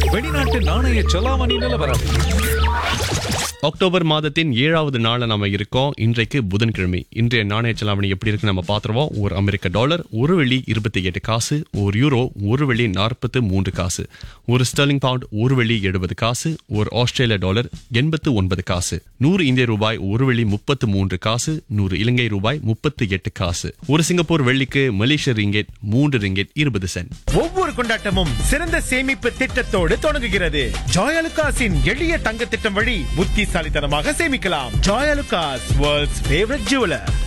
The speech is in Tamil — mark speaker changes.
Speaker 1: வெளிநாட்டு நாணய செலாவணி நிலவரம்
Speaker 2: அக்டோபர் மாதத்தின் ஏழாவது நாள்ல நாம இருக்கோம் இன்றைக்கு புதன்கிழமை இன்றைய நாணய செலாவணி எப்படி இருக்கு நம்ம பாத்துருவோம் ஒரு அமெரிக்க டாலர் ஒரு வெள்ளி இருபத்தி எட்டு காசு ஒரு யூரோ ஒரு வெள்ளி நாற்பத்து மூன்று காசு ஒரு ஸ்டெர்லிங் பவுண்ட் ஒரு வெள்ளி எழுபது காசு ஒரு ஆஸ்திரேலிய டாலர் எண்பத்து ஒன்பது காசு நூறு இந்திய ரூபாய் ஒரு வெள்ளி முப்பத்து மூன்று காசு நூறு இலங்கை ரூபாய் முப்பத்து எட்டு காசு ஒரு சிங்கப்பூர் வெள்ளிக்கு மலேசிய ரிங்கெட் மூன்று ரிங்கெட் இருபது சென்ட்
Speaker 3: ஒவ்வொரு கொண்டாட்டமும் சிறந்த சேமிப்பு திட்டத்தோடு தொடங்குகிறது ஜாயலுகாஸின் எளிய தங்க திட்டம் வழி புத்திசாலித்தனமாக சேமிக்கலாம் ஜாயலுகாஸ் வேர்ல்ட்ஸ் ஃபேவரட் ஜுவலர்